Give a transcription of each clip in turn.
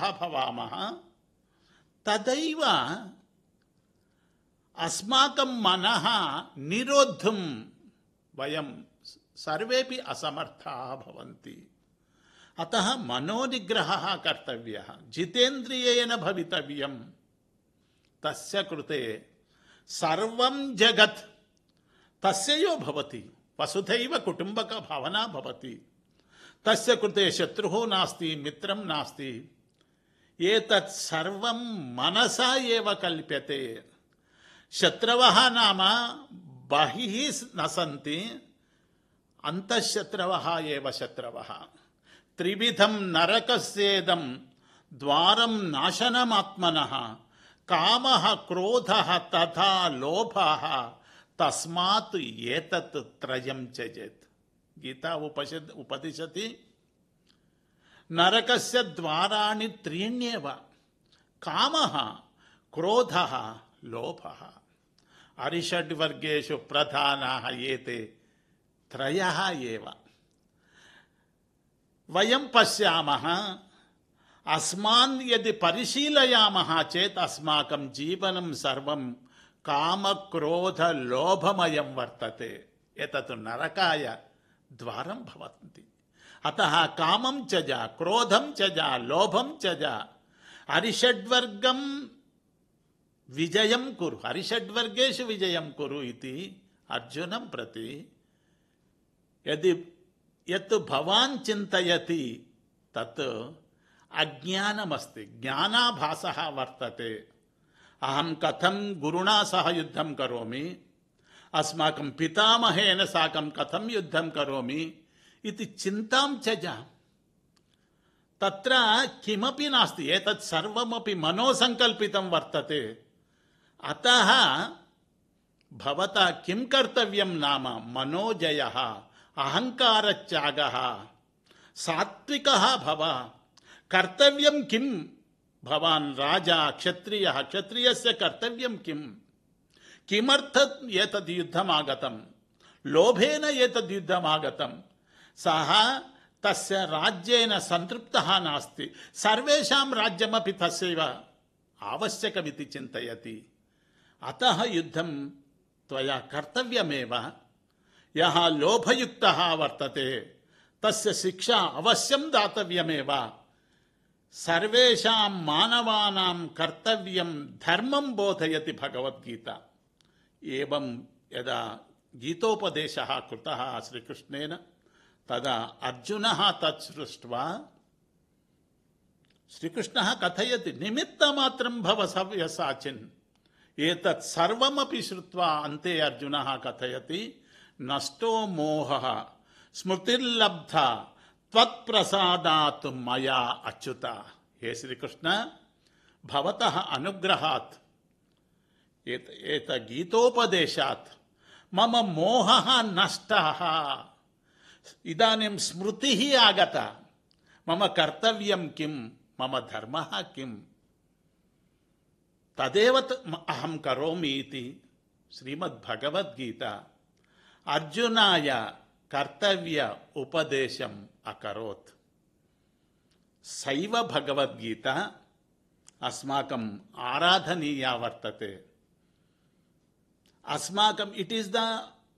భవామः తదైవ అస్మాకం మనః నిరోద్ధుం వయం సర్వేపి అసమర్థాः భవంతి అతः మనోనిగ్రహः కర్తవ్యः జితేంద్రియేణ భవితవ్యం తస్య కృతే సర్వం జగత్ తస్యయో భవతి వసుధైవ కుటుంబక భావనా భవతి తస్య కృతే శత్రుः నాస్తి మిత్రం నాస్తి ఏతత్ సర్వం మనసా ఏవ కల్ప్యతే శత్రవः నామ బహిः న సంతి అంతఃశత్రవः ఏవ శత్రవः త్రివిధం నరకస్యేదం ద్వారం నాశనమాత్మనः కామः క్రోధः తథా లోభः తస్మాత్ ఏతత్ త్రయం త్యజేత్ గీతా ఉపశ ఉపదిశతి నరకస్య ద్వారాణి త్రీణ్యేవ కామः క్రోధः లోభः అరిషడ్వర్గేషు ప్రధానాः ఏతే త్రయः ఏవ వయం పశ్యామः అస్మాన్ యది పరిశీలయామः చేత్ అస్మాకం జీవనం సర్వం కామక్రోధ లోభమయం వర్తతే ఎతత్ నరకాయ ద్వారం భవంతి అతः కామం త్యజ క్రోధం త్యజ లోభం త్యజ అరిషడ్వర్గం విజయం కురు హరిషడ్వర్గేషు విజయం కురు ఇది అర్జునం ప్రతి యది యత్ భవాన్ చింతయతి తత్ అజ్ఞానమస్తి జ్ఞానాభాస వర్తతే అహం కథం గురుణా సహ యుద్ధం కరోమి అస్మాకం పితామహేన సాకం కథం యుద్ధం కరోమి ఇది చింతాం త్యజ తత్ర కిమపి నాస్తి ఏతత్ సర్వమపి మనోసంకల్పితం వర్తతే అతః భవతా కిం కర్తవ్యం నామ మనోజయ అహంకారత్యాగ సాత్విక భవ కర్తవ్యం కిం భవాన్ రాజా క్షత్రియ క్షత్రియస్య కర్తవ్యం కిం కిమర్థం ఏతద్ యుద్ధమాగతం లోభేన ఏతద్ యుద్ధమాగతం సహ తస్య రాజ్యేన సంతృప్తः నాస్తి సర్వేషాం రాజ్యమపి తస్యైవ ఆవశ్యకమితి చింతయతి అతः యుద్ధం త్వయా కర్తవ్యమేవ యः లోభయుక్తः వర్తతే తస్య శిక్షా అవశ్యం దాతవ్యమేవ సర్వేషాం మానవానాం కర్తవ్యం ధర్మం బోధయతి భగవద్గీత ఏవం యదా గీతోపదేశः కృతः శ్రీకృష్ణేన తదా అర్జునः తత్ సృష్ట్వా శ్రీకృష్ణः కథయతి నిమిత్తమాత్రం భవ సవ్యసాచిన్ ఏతత్ సర్వమపి శ్రుత్వా అంతే అర్జునः కథయతి నష్టో మోహः స్మృతిర్లబ్ధ త్వత్ప్రసాదాత్ మయా అచ్యుత హే శ్రీకృష్ణ భవతः అనుగ్రహాత్ ఏత ఏత గీతోపదేశాత్ మమ మోహः నష్టः ఇదాनीं స్మృతిः ఆగత మమ కర్తవ్యం కిం మమ ధర్మः కిం తదేవ త- మ- అహం కరోమి ఇది శ్రీమద్భగవద్గీత అర్జునాయ కర్తవ్య ఉపదేశం అకరోత్ సైవ భగవద్గీత అస్మాకం ఆరాధనీయా వర్తతే అస్మాకం ఇట్ ఈస్ ద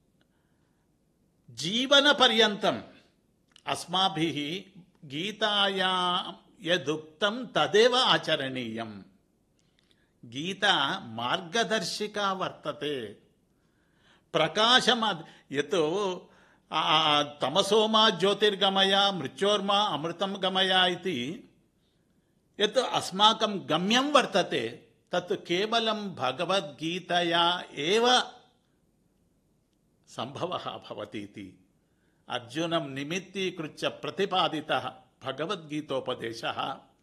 జీవన పర్యంతం అస్మాభిः గీతాయా యదుక్తం తదేవ ఆచరణీయం గీత మార్గదర్శికా వర్తతే ప్రకాశమా యత్ ఆ, తమసోమా జ్యోతిర్గమయ మృత్యోర్మా అమృతం గమయ ఇది యత్ అస్మాకం గమ్యం వర్తతే తత్ కేవలం భగవద్గీతయా ఏవ సంభవः భవతి ఇతి అర్జునం నిమిత్తీకృత్య ప్రతిపాదితः భగవద్గీతోపదేశः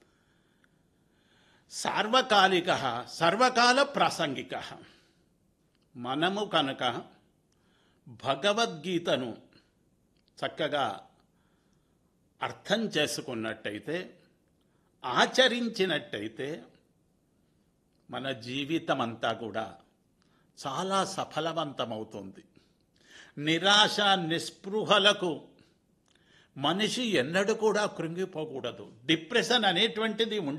సార్వకాలికः సర్వకాల ప్రాసంగికः మనము కనుక భగవద్గీతను చక్కగా అర్థం చేసుకున్నట్టయితే ఆచరించినట్టయితే మన జీవితం అంతా కూడా చాలా సఫలవంతమవుతుంది నిరాశ నిస్పృహలకు మనిషి ఎన్నడూ కూడా కృంగిపోకూడదు డిప్రెషన్ అనేటువంటిది